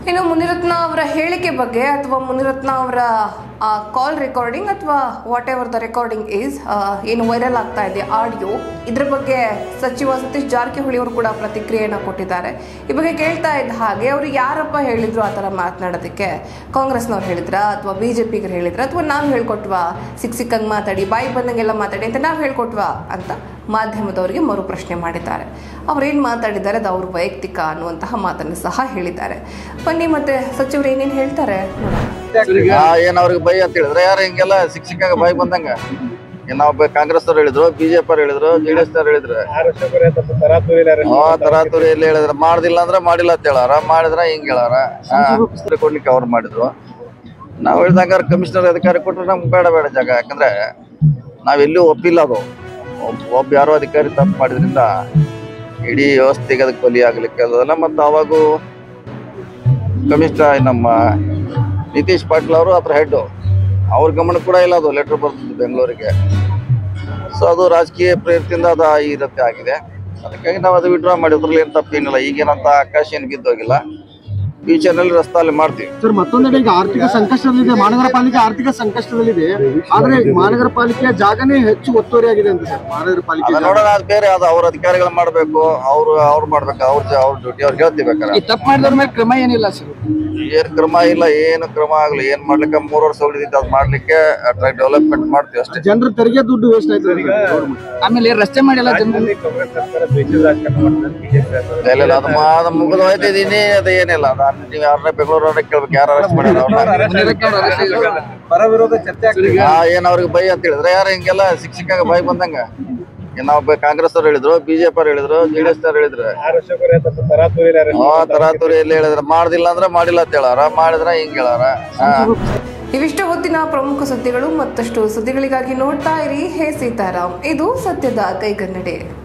ಇನ್ನು ಮುನಿರತ್ನ ಅವರ ಹೇಳಿಕೆ ಬಗ್ಗೆ ಅಥವಾ ಮುನಿರತ್ನ ಅವರ ಕಾಲ್ ರೆಕಾರ್ಡಿಂಗ್ ಅಥವಾ whatever the recording is ಏನು ವೈರಲ್ ಆಗ್ತಾ ಇದೆ ಆಡಿಯೋ ಇದ್ರ ಬಗ್ಗೆ ಸಚಿವ ಸತೀಶ್ ಜಾರಕಿಹೊಳಿ ಅವರು ಕೂಡ ಪ್ರತಿಕ್ರಿಯೆಯನ್ನು ಕೊಟ್ಟಿದ್ದಾರೆ ಈ ಬಗ್ಗೆ ಕೇಳ್ತಾ ಇದ್ದ ಹಾಗೆ ಅವರು ಯಾರಪ್ಪ ಹೇಳಿದ್ರು ಆ ಥರ ಮಾತನಾಡೋದಕ್ಕೆ ಕಾಂಗ್ರೆಸ್ನವ್ರು ಹೇಳಿದ್ರ ಅಥವಾ ಬಿ ಜೆ ಪಿಗರು ಹೇಳಿದ್ರ ಅಥವಾ ನಾವು ಹೇಳ್ಕೊಟ್ವಾ ಸಿಕ್ ಸಿಕ್ಕಂಗೆ ಮಾತಾಡಿ ಬಾಯಿ ಬಂದಂಗೆಲ್ಲ ಮಾತಾಡಿ ಅಂತ ನಾವು ಹೇಳ್ಕೊಟ್ವಾ ಅಂತ ಮಾಧ್ಯಮದವರಿಗೆ ಮರು ಪ್ರಶ್ನೆ ಮಾಡಿದ್ದಾರೆ ಅವ್ರೇನು ಮಾತಾಡಿದ್ದಾರೆ ಅದು ಅವ್ರ ವೈಯಕ್ತಿಕ ಅನ್ನುವಂತಹ ಮಾತನ್ನು ಸಹ ಹೇಳಿದ್ದಾರೆ ಬನ್ನಿ ಮತ್ತೆ ಸಚಿವರು ಏನೇನು ಹೇಳ್ತಾರೆ ನೋಡೋಣ ಆ, ಏನ್ ಅವ್ರಿಗೆ ಬೈ ಅಂತ ಹೇಳಿದ್ರೆ ಯಾರು ಹಿಂಗೆಲ್ಲ ಸಿಕ್ ಸಿಕ್ಕಾಗ ಬಾಯಿ ಬಂದಂಗ ಏನ್ ನಾವ್ ಕಾಂಗ್ರೆಸ್ ಅವ್ರು ಹೇಳಿದ್ರು ಬಿಜೆಪಿ ಅವ್ರು ಹೇಳಿದ್ರು ಜೆಡಿಎಸ್ ಅವ್ರು ಹೇಳಿದ್ರು ಆ ತರಾತುರಿಯಲ್ಲಿ ಹೇಳಿದ್ರು ಮಾಡ್ದಿಲ್ಲ ಅಂದ್ರೆ ಮಾಡಿಲ್ಲ ಅಂತ ಹೇಳಾರ ಮಾಡಿದ್ರ ಹಿಂಗ್ ಹೇಳಾರ ಆ, ಉತ್ತರ ಕೊಡ್ಲಿಕ್ಕೆ ಅವ್ರು ಮಾಡಿದ್ರು ನಾವ್ ಹೇಳ್ದಂಗ ಕಮಿಷನರ್ ಅಧಿಕಾರಿ ಕೊಟ್ರೆ ನಮ್ಗೆ ಬೇಡ ಬೇಡ ಜಾಗ ಯಾಕಂದ್ರೆ ನಾವೆಲ್ಲೂ ಒಪ್ಪಿಲ್ಲ ಅದು ಒಬ್- ಒಬ್ಬ ಯಾರೋ ಅಧಿಕಾರಿ ತಪ್ಪು ಮಾಡಿದ್ರಿಂದ ಇಡೀ ವ್ಯವಸ್ಥೆಗೆ ಅದಕ್ಕೆ ಬಲಿ ಆಗ್ಲಿಕ್ಕೆ ಅದಲ್ಲ ಮತ್ತು ಅವಾಗೂ ಕಮಿಷನರ್ ನಮ್ಮ ನಿತೀಶ್ ಪಾಟೀಲ್ ಅವರು ಅದ್ರ ಹೆಡ್ ಅವ್ರ ಗಮನ ಕೂಡ ಇಲ್ಲ ಅದು ಲೆಟರ್ ಬರ್ತಿದ್ದು ಬೆಂಗಳೂರಿಗೆ ಸೊ ಅದು ರಾಜಕೀಯ ಪ್ರೇರಿತದಿಂದ ಅದು ಈ ರೀತಿ ಆಗಿದೆ ಅದಕ್ಕಾಗಿ ನಾವು ಅದು ವಿಡ್ರಾ ಮಾಡಿದ್ರಲ್ಲಿ ಏನು ತಪ್ಪೇನಿಲ್ಲ ಈಗೇನಂತ ಆಕಾಶ ಏನು ಬಿದ್ದೋಗಿಲ್ಲ ಫ್ಯೂಚರ್ನಲ್ಲಿ ರಸ್ತೆಯಲ್ಲಿ ಮಾಡ್ತೀವಿ ಸರ್ ಮತ್ತೊಂದೆಡೆ ಈಗ ಆರ್ಥಿಕ ಸಂಕಷ್ಟದಲ್ಲಿದೆ ಮಹಾನಗರ ಪಾಲಿಕೆ ಆರ್ಥಿಕ ಸಂಕಷ್ಟದಲ್ಲಿದೆ ಆದ್ರೆ ಮಹಾನಗರ ಪಾಲಿಕೆಯ ಜಾಗನೇ ಹೆಚ್ಚು ಒತ್ತುವರಿಯಾಗಿದೆ ಅಂತ ಸರ್ ಮಹಾನಗರ ಪಾಲಿಕೆ ಅದ ನೋಡೋಣ ಅದು ಬೇರೆ ಅದು ಅವ್ರ ಅಧಿಕಾರಿಗಳು ಮಾಡಬೇಕು ಅವ್ರು ಅವ್ರು ಮಾಡ್ಬೇಕು ಅವ್ರ ಅವ್ರ ಡ್ಯೂಟಿ ಅವ್ರಿಗೆ ಹೇಳ್ತೀವಿ ಬೇಕಾರೆ ತಪ್ಪು ಮಾಡಿದವ್ರ ಮೇಲೆ ಕ್ರಮ ಏನಿಲ್ಲ ಸರ್ ಏನ್ ಕ್ರಮ ಇಲ್ಲ ಏನು ಕ್ರಮ ಆಗಲಿ ಏನ್ ಮಾಡ್ಲಿಕ್ಕೆ ಮೂರು ವರ್ಷ ಉಳಿದಿತ್ತು ಅದು ಮಾಡ್ಲಿಕ್ಕೆ ಡೆವಲಪ್ಮೆಂಟ್ ಮಾಡ್ತೀವಿ ಅಷ್ಟೇ ಜನರ ತೆರಿಗೆ ದುಡ್ಡು ವೇಸ್ಟ್ ಆಯ್ತದೆ ಆಮೇಲೆ ರಸ್ತೆ ಮಾಡಿಲ್ಲ ಜನರು ಇಲ್ಲ ಇಲ್ಲ, ಅದು ಮಾ- ಅದು ಮುಗಿದು ಹೋಯ್ತಿದೀನಿ ಅದು ಏನಿಲ್ಲ ಅದು ನೀವು ಯಾರನ್ನ ಬೆಂಗಳೂರವ್ರನ್ನ ಕೇಳ್ಬೇಕು ಯಾರು ಅರೆಸ್ಟ್ ಮಾಡ್ಯಾರ ಅವ್ರನ್ನ ಪರ ವಿರೋಧ ಚರ್ಚೆ ಆಗ್ತಿದೆ ಆ, ಏನ್ ಅವ್ರಿಗೆ ಬೈ ಅಂತ ಹೇಳಿದ್ರೆ ಯಾರು ಹಿಂಗೆಲ್ಲ ಸಿಕ್ ಸಿಕ್ಕಾಗ ಬಾಯಿ ಬಂದಂಗ ಏನ್ ನಾವ್ ಕಾಂಗ್ರೆಸ್ ಅವ್ರು ಹೇಳಿದ್ರು ಬಿಜೆಪಿ ಅವ್ರು ಹೇಳಿದ್ರು ಜೆಡಿಎಸ್ ಅವ್ರು ಹೇಳಿದ್ರು ಆರ್ ವರ್ಷಕ್ಕೆ ತರಾತುರಿ ಆ ತರಾತುರಿಯಲ್ಲಿ ಹೇಳಿದ್ರು ಮಾಡ್ದಿಲ್ಲ ಅಂದ್ರೆ ಮಾಡಿಲ್ಲ ಅಂತ ಹೇಳಾರ ಮಾಡಿದ್ರ ಹಿಂಗ್ ಹೇಳಾರ ಆ. ಇವಿಷ್ಟು ಹೊತ್ತಿನ ಪ್ರಮುಖ ಸುದ್ದಿಗಳು ಮತ್ತಷ್ಟು ಸುದ್ದಿಗಳಿಗಾಗಿ ನೋಡ್ತಾ ಇರಿ ಹೇ ಸೀತಾರಾಮ್ ಇದು ಸತ್ಯದ ಕೈಗನ್ನಡಿ